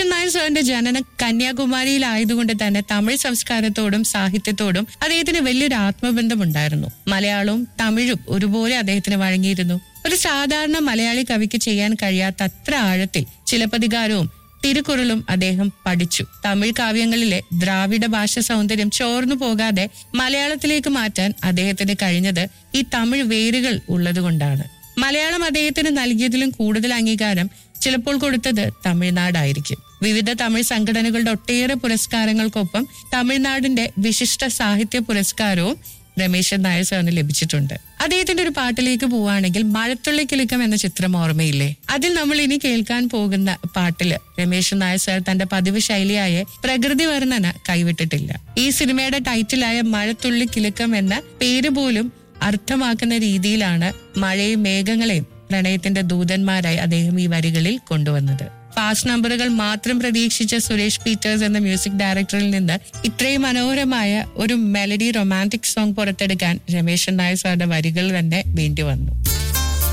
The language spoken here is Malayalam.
രമേശൻ നായർ സാറിന്റെ ജനനം കന്യാകുമാരിയിലായതുകൊണ്ട് തന്നെ തമിഴ് സംസ്കാരത്തോടും സാഹിത്യത്തോടും അദ്ദേഹത്തിന് വലിയൊരു ആത്മബന്ധമുണ്ടായിരുന്നു മലയാളവും തമിഴും ഒരുപോലെ അദ്ദേഹത്തിന് വഴങ്ങിയിരുന്നു ഒരു സാധാരണ മലയാളി കവിക്ക് ചെയ്യാൻ കഴിയാത്ത അത്ര ആഴത്തിൽ ചിലപ്പതികാരവും തിരുക്കുറളും അദ്ദേഹം പഠിച്ചു തമിഴ് കാവ്യങ്ങളിലെ ദ്രാവിഡ ഭാഷ സൗന്ദര്യം ചോർന്നു പോകാതെ മലയാളത്തിലേക്ക് മാറ്റാൻ അദ്ദേഹത്തിന് കഴിഞ്ഞത് ഈ തമിഴ് വേരുകൾ ഉള്ളതുകൊണ്ടാണ് മലയാളം അദ്ദേഹത്തിന് നൽകിയതിലും കൂടുതൽ അംഗീകാരം ചിലപ്പോൾ കൊടുത്തത് തമിഴ്നാടായിരിക്കും വിവിധ തമിഴ് സംഘടനകളുടെ ഒട്ടേറെ പുരസ്കാരങ്ങൾക്കൊപ്പം തമിഴ്നാടിന്റെ വിശിഷ്ട സാഹിത്യ പുരസ്കാരവും രമേശൻ നായർ സാറിന് ലഭിച്ചിട്ടുണ്ട് അദ്ദേഹത്തിന്റെ ഒരു പാട്ടിലേക്ക് പോവുകയാണെങ്കിൽ മഴത്തുള്ളി കിലുക്കം എന്ന ചിത്രം ഓർമ്മയില്ലേ അതിൽ നമ്മൾ ഇനി കേൾക്കാൻ പോകുന്ന പാട്ടില് രമേശൻ നായർ സാർ തന്റെ പതിവ് ശൈലിയായ പ്രകൃതി വർണ്ണന കൈവിട്ടിട്ടില്ല ഈ സിനിമയുടെ ടൈറ്റിലായ മഴത്തുള്ളി കിലുക്കം എന്ന പേര് പോലും അർത്ഥമാക്കുന്ന രീതിയിലാണ് മഴയും മേഘങ്ങളെയും പ്രണയത്തിന്റെ ദൂതന്മാരായി അദ്ദേഹം ഈ വരികളിൽ കൊണ്ടുവന്നത് ഫാസ്റ്റ് നമ്പറുകൾ മാത്രം പ്രതീക്ഷിച്ച സുരേഷ് പീറ്റേഴ്സ് എന്ന മ്യൂസിക് ഡയറക്ടറിൽ നിന്ന് ഇത്രയും മനോഹരമായ ഒരു മെലഡി റൊമാൻറ്റിക് സോങ് പുറത്തെടുക്കാൻ രമേശൻ നായർ സാറിന്റെ വരികൾ തന്നെ വേണ്ടി വന്നു